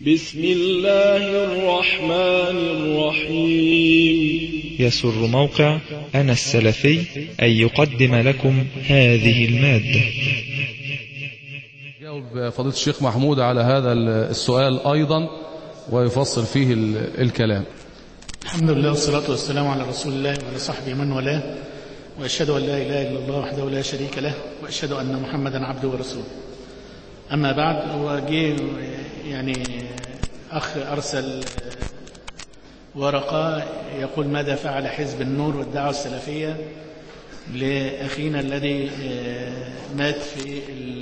بسم الله الرحمن الرحيم يسر موقع أنا السلفي أن يقدم لكم هذه المادة جاوب فضيلة الشيخ محمود على هذا السؤال أيضا ويفصل فيه الكلام الحمد لله والصلاة والسلام على رسول الله وعلى صحبه من والاه وأشهد أن لا إله إلا الله وحده لا شريك له وأشهد أن محمدا عبده ورسوله أما بعد هو جه يعني أخ أرسل ورقة يقول ماذا فعل حزب النور والدعوة السلفية لأخينا الذي مات في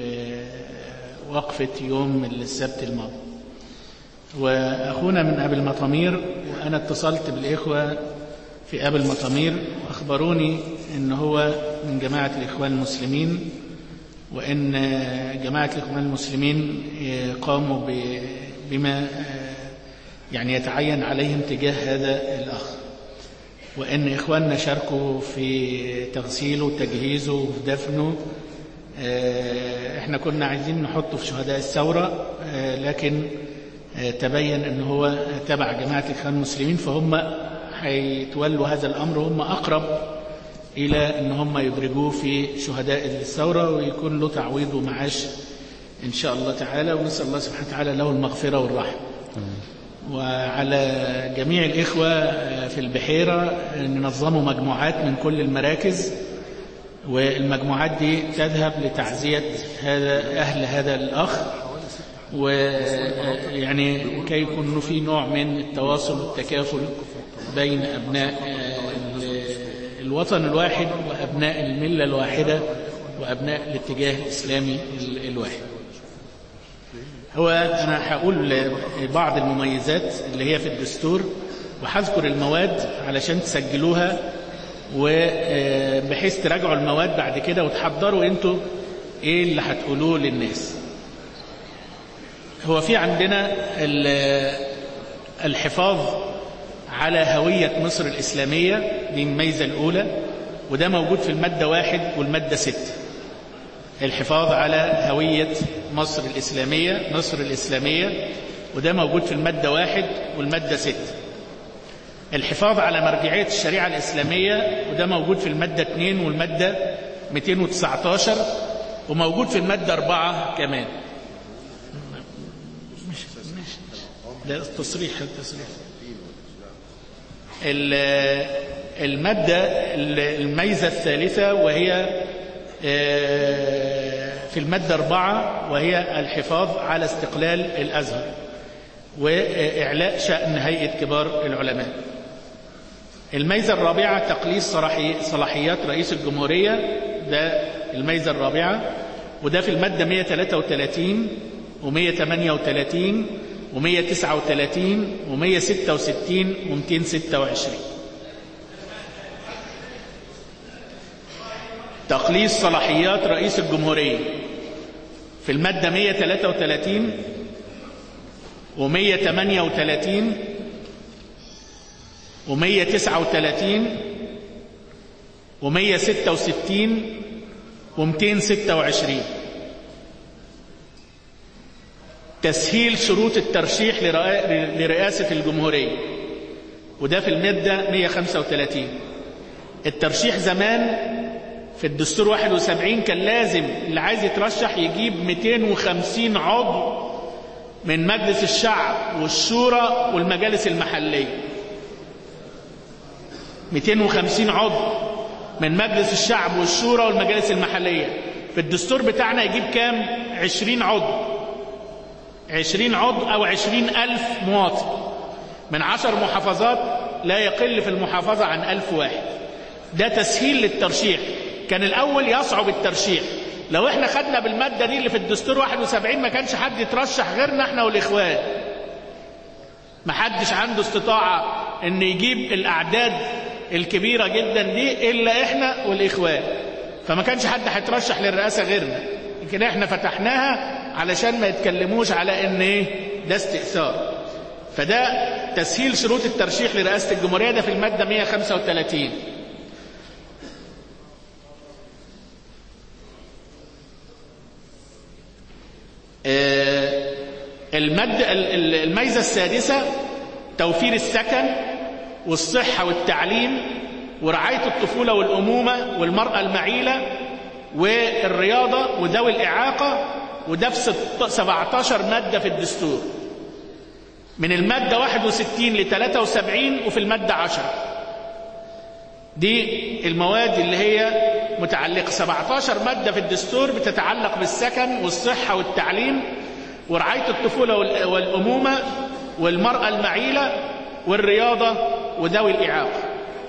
وقفة يوم السبت الماضي وأخونا من أبي المطامير وأنا اتصلت بالإخوة في أبي المطامير أخبروني أن هو من جماعة الإخوان المسلمين وأن جماعة الإخوان المسلمين قاموا بما يعني يتعين عليهم تجاه هذا الأخ وأن إخواننا شاركوا في تغسيله وتجهيزه وفي دفنه احنا كنا عايزين نحطه في شهداء الثورة لكن تبين ان هو تبع جماعة الإخوان المسلمين فهم هيتولوا هذا الأمر هم أقرب إلى أن هم يدرجوه في شهداء الثورة ويكون له تعويض ومعاش إن شاء الله تعالى ونسأل الله سبحانه وتعالى له المغفرة والرحمة وعلى جميع الإخوة في البحيرة ننظموا مجموعات من كل المراكز والمجموعات دي تذهب لتعزية هذا أهل هذا الأخ ويعني كي يكون في نوع من التواصل والتكافل بين أبناء الوطن الواحد وأبناء الملة الواحدة وأبناء الاتجاه الإسلامي الواحد هو أنا هقول بعض المميزات اللي هي في الدستور وهذكر المواد علشان تسجلوها وبحيث تراجعوا المواد بعد كده وتحضروا انتوا ايه اللي هتقولوه للناس هو في عندنا الحفاظ على هوية مصر الإسلامية دي الميزة الأولى وده موجود في المادة واحد والمادة ستة الحفاظ على هوية مصر الإسلامية مصر الإسلامية وده موجود في المادة واحد والمادة ستة الحفاظ على مرجعية الشريعة الإسلامية وده موجود في المادة 2 والمادة 219 وموجود في المادة 4 كمان مش مش ده التصريح التصريح المادة الميزة الثالثة وهي في المادة 4 وهي الحفاظ على استقلال الأزهر وإعلاء شأن هيئة كبار العلماء الميزة الرابعة تقليص صلاحيات رئيس الجمهورية ده الميزة الرابعة وده في المادة 133 و138 و139 و166 و226 تقليص صلاحيات رئيس الجمهورية في المادة 133 و138 و139 و166 و226 تسهيل شروط الترشيح لرئاسة الجمهورية وده في المادة 135 الترشيح زمان في الدستور 71 كان لازم اللي عايز يترشح يجيب 250 عضو من مجلس الشعب والشورى والمجالس المحلية 250 عضو من مجلس الشعب والشورى والمجالس المحلية في الدستور بتاعنا يجيب كام 20 عضو 20 عضو أو 20 ألف مواطن من عشر محافظات لا يقل في المحافظة عن ألف واحد ده تسهيل للترشيح كان الأول يصعب الترشيح لو احنا خدنا بالمادة دي اللي في الدستور 71 ما كانش حد يترشح غيرنا احنا والإخوان ما حدش عنده استطاعة ان يجيب الأعداد الكبيرة جدا دي إلا احنا والإخوان فما كانش حد هيترشح للرئاسة غيرنا لكن احنا فتحناها علشان ما يتكلموش على ان ايه ده استئثار فده تسهيل شروط الترشيح لرئاسة الجمهورية ده في المادة 135 آه المد الميزة السادسة توفير السكن والصحة والتعليم ورعاية الطفولة والأمومة والمرأة المعيلة والرياضة وذوي الإعاقة وده في 17 مادة في الدستور من المادة 61 ل 73 وفي المادة 10 دي المواد اللي هي متعلقة 17 مادة في الدستور بتتعلق بالسكن والصحة والتعليم ورعاية الطفولة والأمومة والمرأة المعيلة والرياضة وذوي الإعاقة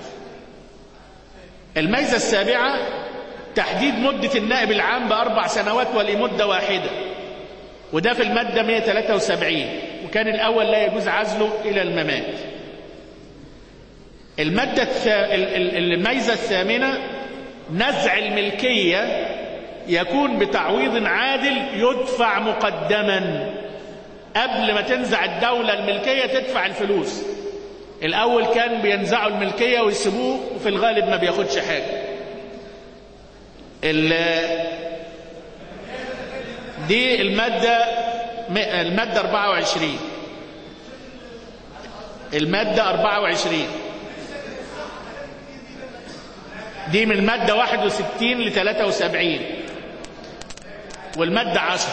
الميزة السابعة تحديد مدة النائب العام بأربع سنوات ولمدة واحدة وده في المادة 173 وكان الأول لا يجوز عزله إلى الممات المادة الميزة الثامنة نزع الملكية يكون بتعويض عادل يدفع مقدما قبل ما تنزع الدولة الملكية تدفع الفلوس الأول كان بينزعوا الملكية ويسيبوه وفي الغالب ما بياخدش حاجة دي المادة المادة 24 المادة 24 دي من المادة 61 ل 73 والمادة 10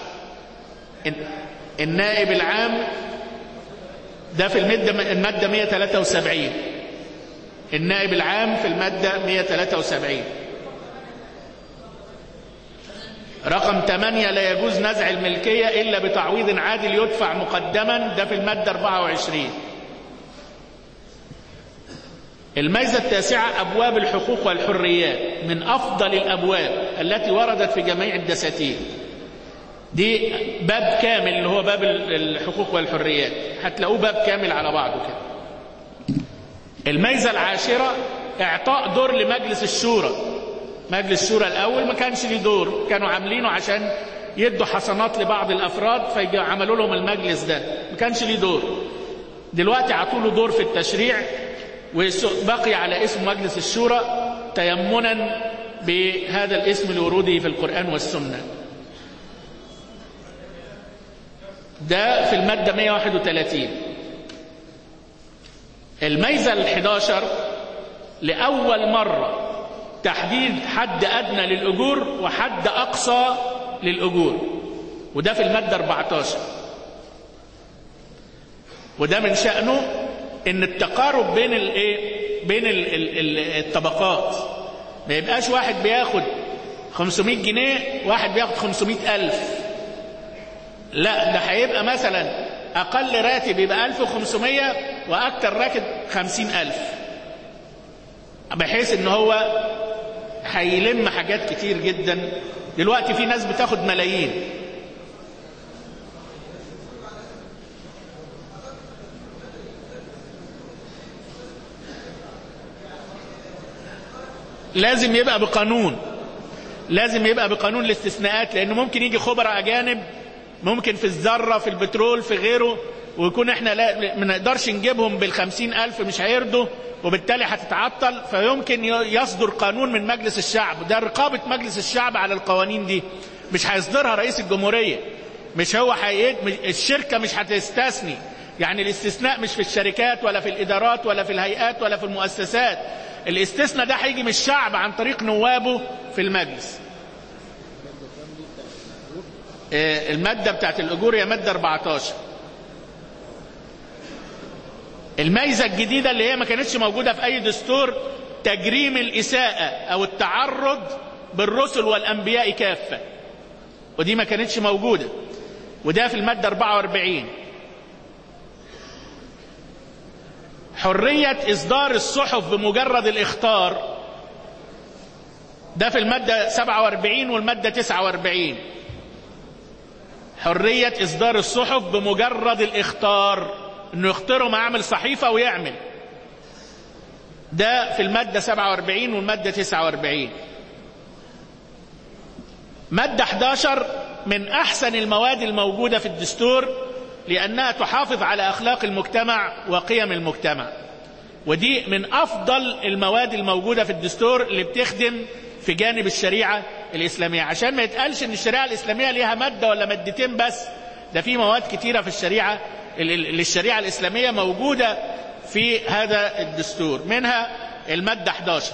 النائب العام ده في المادة المادة 173 النائب العام في المادة 173 رقم 8 لا يجوز نزع الملكية إلا بتعويض عادل يدفع مقدما ده في المادة 24 الميزة التاسعة أبواب الحقوق والحريات من أفضل الأبواب التي وردت في جميع الدساتير دي باب كامل اللي هو باب الحقوق والحريات هتلاقوه باب كامل على بعضه كده الميزة العاشرة إعطاء دور لمجلس الشورى مجلس الشورى الأول ما كانش ليه دور كانوا عاملينه عشان يدوا حسنات لبعض الأفراد فعملوا لهم المجلس ده ما كانش ليه دور دلوقتي عطوا له دور في التشريع وبقي على اسم مجلس الشورى تيمنا بهذا الاسم لوروده في القرآن والسنة ده في المادة 131 الميزة الحداشر لأول مرة تحديد حد أدنى للأجور وحد أقصى للأجور وده في المادة 14 وده من شأنه ان التقارب بين الايه بين ال ال ال الطبقات ما يبقاش واحد بياخد 500 جنيه واحد بياخد 500 ألف لا ده هيبقى مثلا أقل راتب يبقى 1500 وأكتر راتب 50 ألف بحيث ان هو هيلم حاجات كتير جدا دلوقتي في ناس بتاخد ملايين لازم يبقى بقانون لازم يبقى بقانون الاستثناءات لأنه ممكن يجي خبراء أجانب ممكن في الذرة في البترول في غيره ويكون احنا لا ما نقدرش نجيبهم بالخمسين ألف مش هيرضوا وبالتالي هتتعطل فيمكن يصدر قانون من مجلس الشعب ده رقابة مجلس الشعب على القوانين دي مش هيصدرها رئيس الجمهورية مش هو حي... الشركة مش هتستثني يعني الاستثناء مش في الشركات ولا في الإدارات ولا في الهيئات ولا في المؤسسات الاستثناء ده هيجي من الشعب عن طريق نوابه في المجلس المادة بتاعت الأجور هي مادة 14 الميزة الجديدة اللي هي ما كانتش موجودة في أي دستور تجريم الإساءة أو التعرض بالرسل والأنبياء كافة ودي ما كانتش موجودة وده في المادة 44 حرية إصدار الصحف بمجرد الإخطار ده في المادة 47 والمادة 49 حرية إصدار الصحف بمجرد الإخطار إنه يختاره معامل صحيفة ويعمل ده في المادة 47 والمادة 49 مادة 11 من أحسن المواد الموجودة في الدستور لأنها تحافظ على أخلاق المجتمع وقيم المجتمع ودي من أفضل المواد الموجودة في الدستور اللي بتخدم في جانب الشريعة الإسلامية عشان ما يتقالش أن الشريعة الإسلامية ليها مادة ولا مادتين بس ده في مواد كتيرة في الشريعة للشريعة الإسلامية موجودة في هذا الدستور منها المادة 11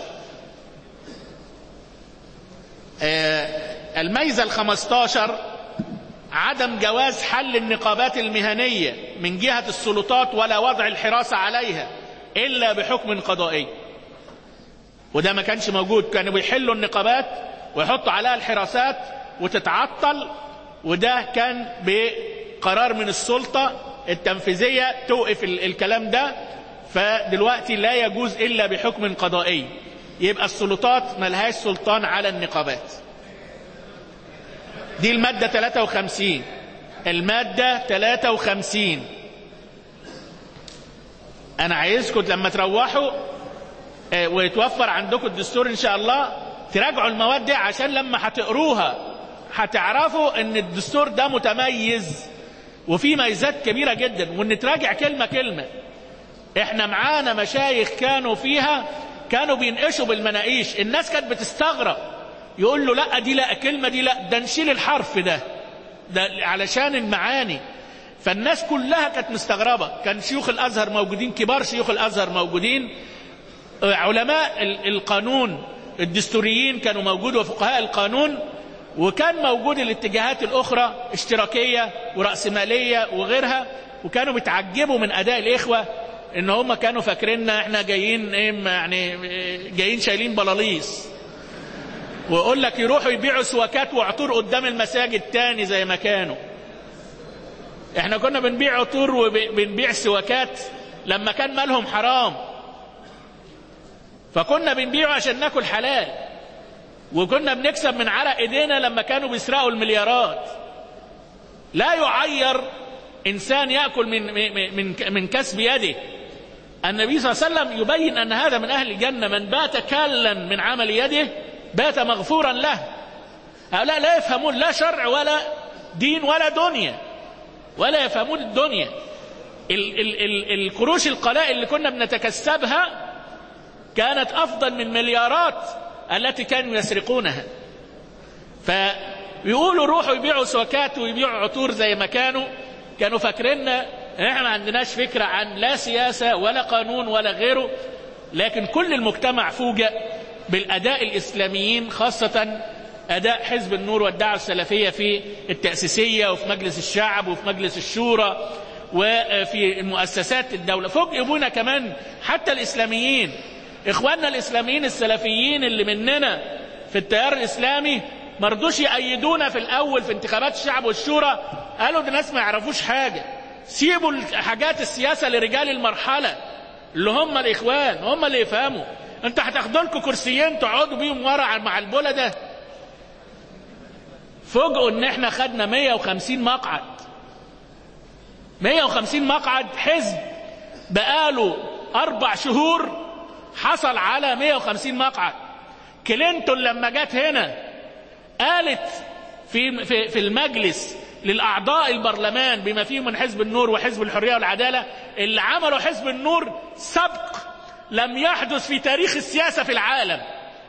الميزة الخمستاشر عدم جواز حل النقابات المهنية من جهة السلطات ولا وضع الحراسة عليها إلا بحكم قضائي وده ما كانش موجود كانوا بيحلوا النقابات ويحطوا عليها الحراسات وتتعطل وده كان بقرار من السلطة التنفيذية توقف الكلام ده فدلوقتي لا يجوز إلا بحكم قضائي يبقى السلطات ملهاش سلطان على النقابات دي المادة 53 المادة 53 أنا عايزكم لما تروحوا ويتوفر عندكم الدستور إن شاء الله تراجعوا المواد دي عشان لما هتقروها هتعرفوا ان الدستور ده متميز وفيه ميزات كبيرة جدا وان تراجع كلمة كلمة احنا معانا مشايخ كانوا فيها كانوا بينقشوا بالمناقيش الناس كانت بتستغرب يقول له لا دي لا كلمة دي لا ده نشيل الحرف ده ده علشان المعاني فالناس كلها كانت مستغربة كان شيوخ الأزهر موجودين كبار شيوخ الأزهر موجودين علماء القانون الدستوريين كانوا موجود وفقهاء القانون وكان موجود الاتجاهات الأخرى اشتراكية ورأسمالية وغيرها وكانوا بيتعجبوا من أداء الإخوة إن هم كانوا فاكريننا إحنا جايين إيه يعني جايين شايلين بلاليص ويقول لك يروحوا يبيعوا سواكات وعطور قدام المساجد تاني زي ما كانوا احنا كنا بنبيع عطور وبنبيع سواكات لما كان مالهم حرام فكنا بنبيعه عشان ناكل حلال وكنا بنكسب من عرق ايدينا لما كانوا بيسرقوا المليارات لا يعير انسان ياكل من من من كسب يده النبي صلى الله عليه وسلم يبين ان هذا من اهل الجنه من بات كلا من عمل يده بات مغفورا له هؤلاء لا يفهمون لا شرع ولا دين ولا دنيا ولا يفهمون الدنيا ال ال ال القروش القلائل اللي كنا بنتكسبها كانت افضل من مليارات التي كانوا يسرقونها فيقولوا روحوا يبيعوا سواكات ويبيعوا عطور زي ما كانوا كانوا فاكريننا احنا ما عندناش فكرة عن لا سياسة ولا قانون ولا غيره لكن كل المجتمع فوجئ بالأداء الإسلاميين خاصة أداء حزب النور والدعوة السلفية في التأسيسية وفي مجلس الشعب وفي مجلس الشورى وفي مؤسسات الدولة فوجئوا بنا كمان حتى الإسلاميين إخواننا الإسلاميين السلفيين اللي مننا في التيار الإسلامي مرضوش يأيدونا في الأول في انتخابات الشعب والشورى قالوا ده ناس ما يعرفوش حاجة سيبوا حاجات السياسة لرجال المرحلة اللي هم الإخوان هم اللي يفهموا انت هتاخدوا لكم كرسيين تقعدوا بيهم ورا مع البوله ده فوجئوا ان احنا خدنا 150 مقعد 150 مقعد حزب بقاله اربع شهور حصل على 150 مقعد كلينتون لما جت هنا قالت في في في المجلس للاعضاء البرلمان بما فيهم من حزب النور وحزب الحريه والعداله اللي عملوا حزب النور سبق لم يحدث في تاريخ السياسة في العالم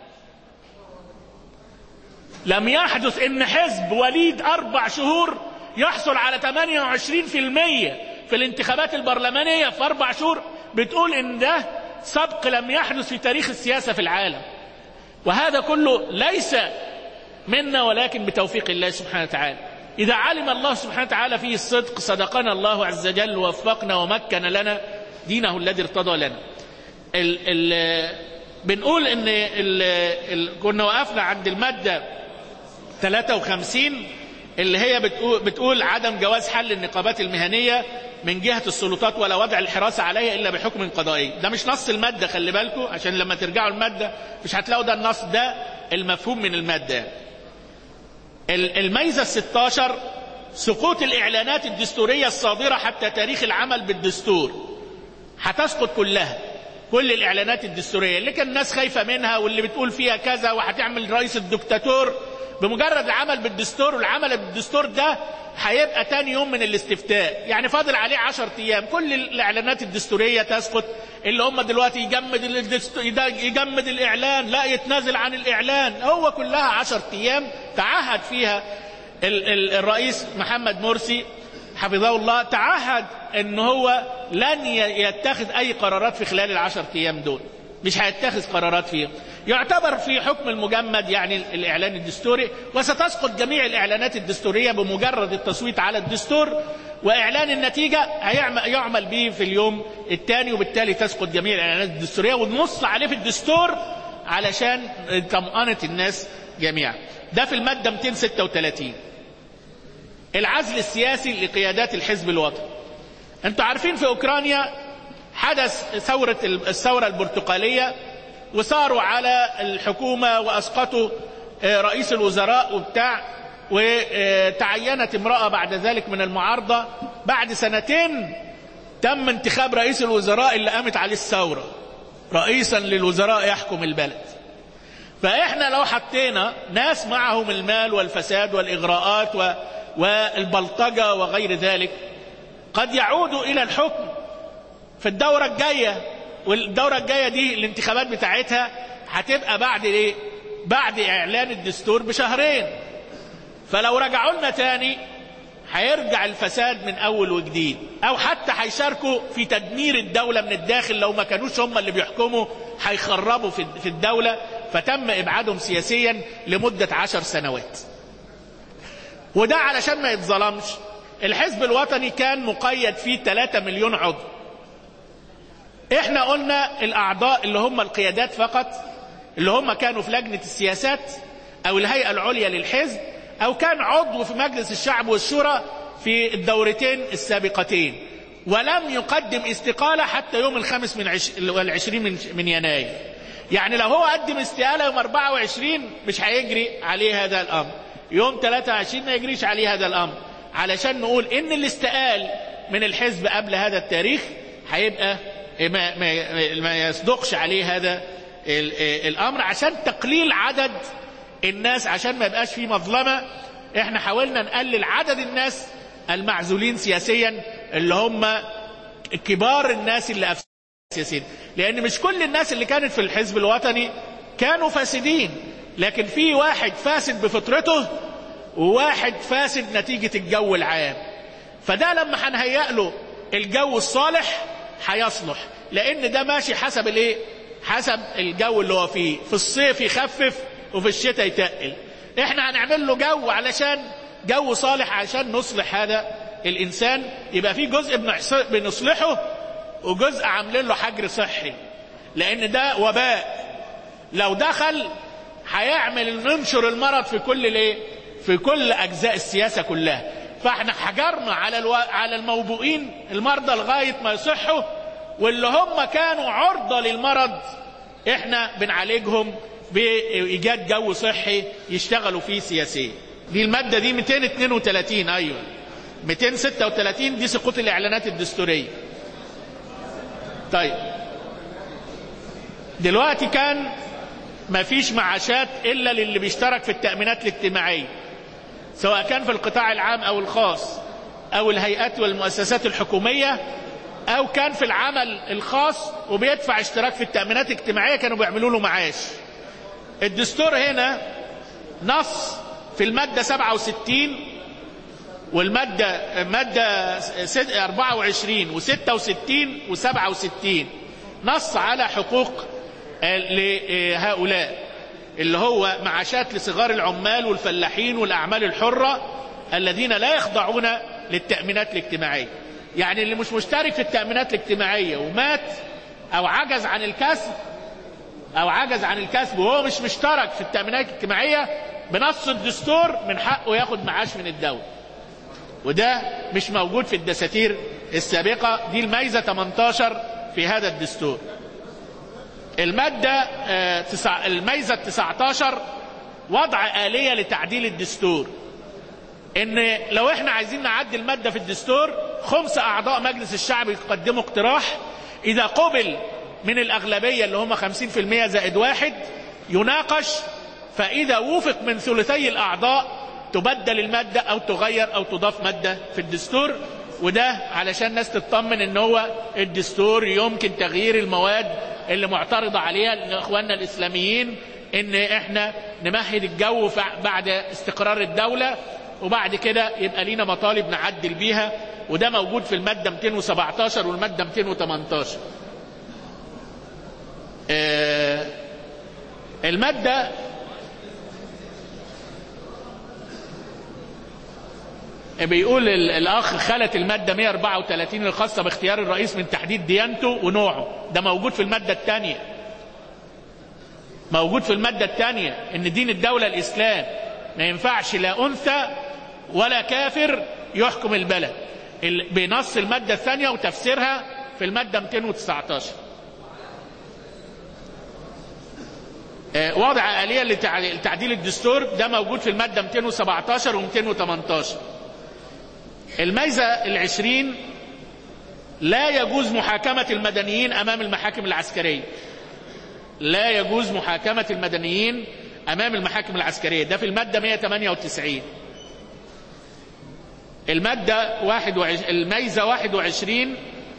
لم يحدث ان حزب وليد اربع شهور يحصل على 28% في الانتخابات البرلمانية في اربع شهور بتقول ان ده سبق لم يحدث في تاريخ السياسة في العالم وهذا كله ليس منا ولكن بتوفيق الله سبحانه وتعالى إذا علم الله سبحانه وتعالى فيه الصدق صدقنا الله عز وجل ووفقنا ومكن لنا دينه الذي ارتضى لنا ال ال بنقول ان ال ال كنا وقفنا عند المادة 53 اللي هي بتقول, بتقول عدم جواز حل النقابات المهنية من جهة السلطات ولا وضع الحراسة عليها إلا بحكم قضائي ده مش نص المادة خلي بالكم عشان لما ترجعوا المادة مش هتلاقوا ده النص ده المفهوم من المادة الميزة الستاشر سقوط الإعلانات الدستورية الصادرة حتى تاريخ العمل بالدستور هتسقط كلها كل الاعلانات الدستوريه اللي كان الناس خايفه منها واللي بتقول فيها كذا وهتعمل رئيس الدكتاتور بمجرد العمل بالدستور والعمل بالدستور ده هيبقى تاني يوم من الاستفتاء يعني فاضل عليه عشر ايام كل الاعلانات الدستوريه تسقط اللي هم دلوقتي يجمد الدستور يجمد الاعلان لا يتنازل عن الاعلان هو كلها عشر ايام تعهد فيها ال ال الرئيس محمد مرسي حفظه الله تعهد ان هو لن يتخذ اي قرارات في خلال العشر ايام دول مش هيتخذ قرارات فيهم يعتبر في حكم المجمد يعني الاعلان الدستوري وستسقط جميع الاعلانات الدستوريه بمجرد التصويت على الدستور واعلان النتيجه هيعمل يعمل به في اليوم الثاني وبالتالي تسقط جميع الاعلانات الدستوريه ونص عليه في الدستور علشان طمأنة الناس جميعا ده في الماده 236 العزل السياسي لقيادات الحزب الوطني انتوا عارفين في اوكرانيا حدث ثورة الثورة البرتقالية وصاروا على الحكومة وأسقطوا رئيس الوزراء وبتاع وتعينت امرأة بعد ذلك من المعارضة بعد سنتين تم انتخاب رئيس الوزراء اللي قامت عليه الثورة رئيسا للوزراء يحكم البلد فإحنا لو حطينا ناس معهم المال والفساد والإغراءات و... والبلطجة وغير ذلك قد يعودوا إلى الحكم في الدورة الجاية والدورة الجاية دي الانتخابات بتاعتها هتبقى بعد ايه بعد اعلان الدستور بشهرين فلو رجعوا لنا تاني هيرجع الفساد من اول وجديد او حتى هيشاركوا في تدمير الدولة من الداخل لو ما كانوش هم اللي بيحكموا هيخربوا في الدولة فتم ابعادهم سياسيا لمدة عشر سنوات وده علشان ما يتظلمش الحزب الوطني كان مقيد فيه 3 مليون عضو احنا قلنا الاعضاء اللي هم القيادات فقط اللي هم كانوا في لجنة السياسات او الهيئة العليا للحزب او كان عضو في مجلس الشعب والشورى في الدورتين السابقتين ولم يقدم استقالة حتى يوم الخامس من عش... والعشرين من... من يناير يعني لو هو قدم استقالة يوم 24 مش هيجري عليه هذا الامر يوم 23 ما يجريش عليه هذا الامر علشان نقول ان اللي استقال من الحزب قبل هذا التاريخ هيبقى ما, ما, ما يصدقش عليه هذا الامر عشان تقليل عدد الناس عشان ما يبقاش في مظلمه احنا حاولنا نقلل عدد الناس المعزولين سياسيا اللي هم كبار الناس اللي افسدوا سياسيا لان مش كل الناس اللي كانت في الحزب الوطني كانوا فاسدين لكن في واحد فاسد بفطرته وواحد فاسد نتيجه الجو العام فده لما هنهيئ له الجو الصالح هيصلح لان ده ماشي حسب الايه حسب الجو اللي هو فيه في الصيف يخفف وفي الشتاء يتقل احنا هنعمل له جو علشان جو صالح عشان نصلح هذا الانسان يبقى في جزء بنصلحه وجزء عاملين له حجر صحي لان ده وباء لو دخل هيعمل ننشر المرض في كل الايه في كل اجزاء السياسه كلها فاحنا حجرنا على الو... على الموبوئين المرضى لغايه ما يصحوا واللي هم كانوا عرضه للمرض احنا بنعالجهم بايجاد جو صحي يشتغلوا فيه سياسيا دي الماده دي 232 ايوه 236 دي سقوط الاعلانات الدستوريه طيب دلوقتي كان مفيش معاشات الا للي بيشترك في التامينات الاجتماعيه سواء كان في القطاع العام او الخاص او الهيئات والمؤسسات الحكوميه او كان في العمل الخاص وبيدفع اشتراك في التامينات الاجتماعيه كانوا بيعملوا له معاش الدستور هنا نص في الماده 67 والماده ماده 24 و66 و67 نص على حقوق لهؤلاء اللي هو معاشات لصغار العمال والفلاحين والأعمال الحرة الذين لا يخضعون للتأمينات الاجتماعية يعني اللي مش مشترك في التأمينات الاجتماعية ومات أو عجز عن الكسب أو عجز عن الكسب وهو مش مشترك في التأمينات الاجتماعية بنص الدستور من حقه ياخد معاش من الدولة وده مش موجود في الدساتير السابقة دي الميزة 18 في هذا الدستور المادة تسع الميزة 19 وضع آلية لتعديل الدستور ان لو احنا عايزين نعدل مادة في الدستور خمس اعضاء مجلس الشعب يقدموا اقتراح اذا قبل من الاغلبية اللي هم 50% زائد واحد يناقش فاذا وفق من ثلثي الاعضاء تبدل المادة او تغير او تضاف مادة في الدستور وده علشان الناس تطمن ان هو الدستور يمكن تغيير المواد اللي معترضة عليها اخواننا الاسلاميين ان احنا نمهد الجو بعد استقرار الدولة وبعد كده يبقى لينا مطالب نعدل بيها وده موجود في المادة 217 والمادة 218 آه، المادة بيقول ال- الأخ خلت المادة 134 الخاصة باختيار الرئيس من تحديد ديانته ونوعه ده موجود في المادة الثانية موجود في المادة الثانية إن دين الدولة الإسلام ما ينفعش لا أنثى ولا كافر يحكم البلد ال- بنص المادة الثانية وتفسيرها في المادة 219 آه، وضع آلية لتع- لتعديل الدستور ده موجود في المادة 217 و 218 الميزة العشرين لا يجوز محاكمة المدنيين أمام المحاكم العسكرية لا يجوز محاكمة المدنيين أمام المحاكم العسكرية ده في المادة 198 المادة واحد وعش... الميزة 21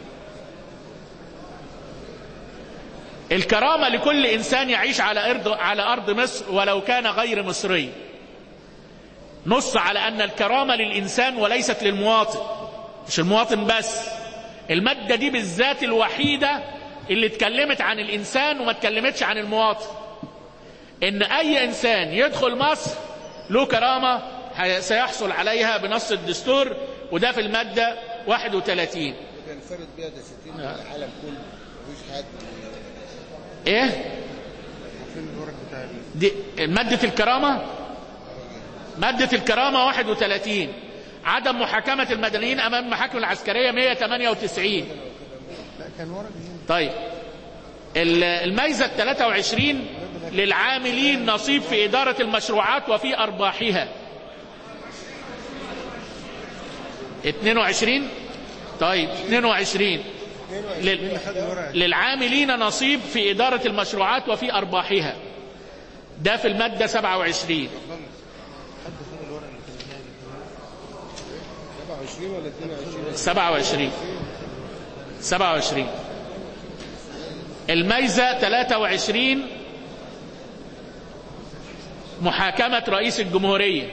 الكرامة لكل إنسان يعيش على أرض على أرض مصر ولو كان غير مصري نص على أن الكرامة للإنسان وليست للمواطن مش المواطن بس المادة دي بالذات الوحيدة اللي اتكلمت عن الإنسان وما اتكلمتش عن المواطن إن أي إنسان يدخل مصر له كرامة هي- سيحصل عليها بنص الدستور وده في المادة 31 بينفرد بيها دساتين في العالم كله مفيش حد إيه؟ عارفين الورق بتاع ال- دي مادة الكرامة مادة الكرامة 31 عدم محاكمة المدنيين أمام المحاكم العسكرية 198 لا كان ورق هنا طيب ال- الميزة 23 للعاملين نصيب في إدارة المشروعات وفي أرباحها 22 طيب 22 لل... مين اللي خد الورق للعاملين نصيب في إدارة المشروعات وفي أرباحها ده في المادة 27 حد خد الورق اللي كان هناك 27 ولا 22 27 27 الميزة 23 محاكمة رئيس الجمهورية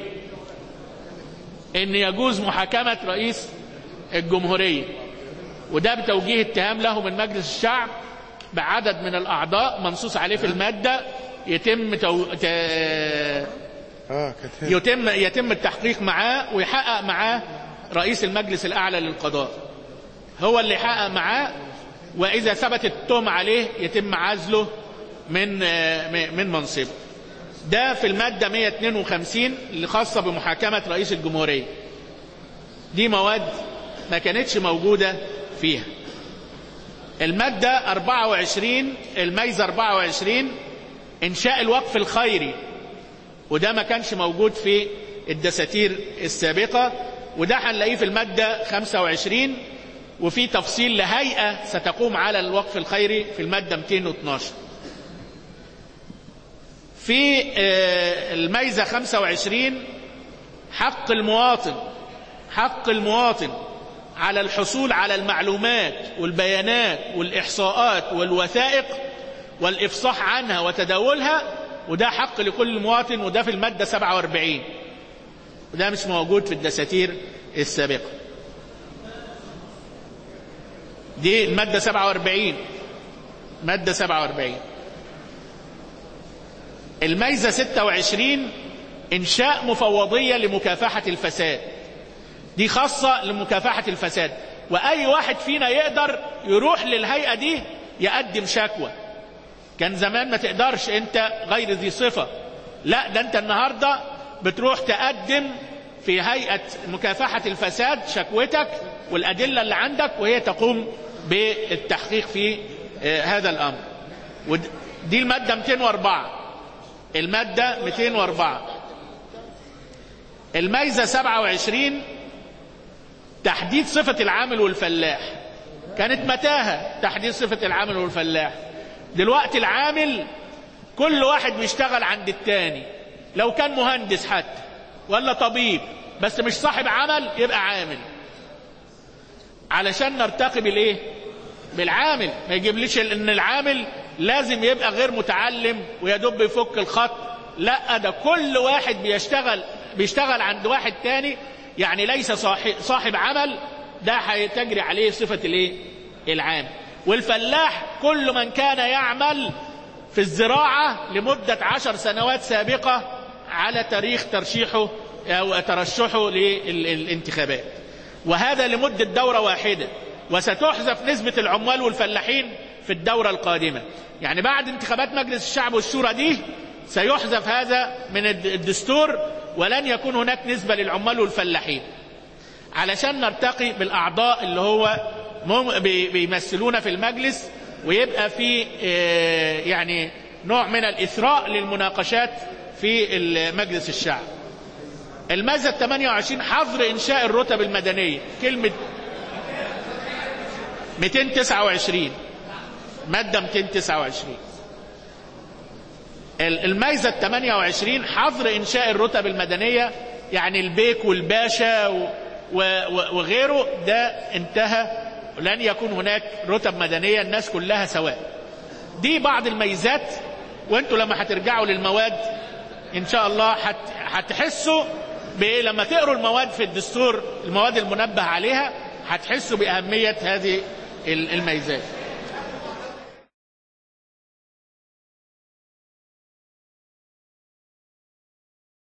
إن يجوز محاكمة رئيس الجمهورية وده بتوجيه اتهام له من مجلس الشعب بعدد من الأعضاء منصوص عليه في المادة يتم تو... ت... اه كانت هنا يتم يتم التحقيق معاه ويحقق معاه رئيس المجلس الاعلى للقضاء هو اللي يحقق معاه واذا ثبتت التهمه عليه يتم عزله من آه، من منصبه ده في الماده 152 اللي خاصه بمحاكمه رئيس الجمهوريه دي مواد ما كانتش موجوده فيها الماده 24 الميزه 24 انشاء الوقف الخيري وده ما كانش موجود في الدساتير السابقة وده هنلاقيه في المادة 25 وفي تفصيل لهيئة ستقوم على الوقف الخيري في المادة 212 في آه، الميزة 25 حق المواطن حق المواطن على الحصول على المعلومات والبيانات والإحصاءات والوثائق والإفصاح عنها وتداولها وده حق لكل مواطن وده في المادة 47 وده مش موجود في الدساتير السابقة دي المادة 47 مادة 47 الميزة 26 إنشاء مفوضية لمكافحة الفساد دي خاصة لمكافحة الفساد وأي واحد فينا يقدر يروح للهيئة دي يقدم شكوى كان زمان ما تقدرش انت غير ذي صفة لا ده انت النهاردة بتروح تقدم في هيئة مكافحة الفساد شكوتك والأدلة اللي عندك وهي تقوم بالتحقيق في آه، هذا الأمر ودي المادة 204 المادة 204 الميزة 27 تحديد صفة العامل والفلاح كانت متاهة تحديد صفة العامل والفلاح دلوقتي العامل كل واحد بيشتغل عند التاني لو كان مهندس حتى ولا طبيب بس مش صاحب عمل يبقى عامل علشان نرتقي بالايه بالعامل ما يجيبليش ان العامل لازم يبقى غير متعلم ويدب يفك الخط لا ده كل واحد بيشتغل بيشتغل عند واحد تاني يعني ليس صاحب, صاحب عمل ده هتجري عليه صفة الايه العام والفلاح كل من كان يعمل في الزراعة لمدة عشر سنوات سابقة على تاريخ ترشيحه أو ترشحه للانتخابات وهذا لمدة دورة واحدة وستحذف نسبة العمال والفلاحين في الدورة القادمة يعني بعد انتخابات مجلس الشعب والشورى دي سيحذف هذا من الدستور ولن يكون هناك نسبة للعمال والفلاحين علشان نرتقي بالأعضاء اللي هو بيمثلونا في المجلس ويبقى في يعني نوع من الإثراء للمناقشات في مجلس الشعب المادة 28 حظر إنشاء الرتب المدنية كلمة 229 مادة 229 الميزة 28 حظر إنشاء الرتب المدنية يعني البيك والباشا وغيره ده انتهى لن يكون هناك رتب مدنية الناس كلها سواء دي بعض الميزات وانتوا لما هترجعوا للمواد ان شاء الله هتحسوا لما تقروا المواد في الدستور المواد المنبه عليها هتحسوا بأهمية هذه الميزات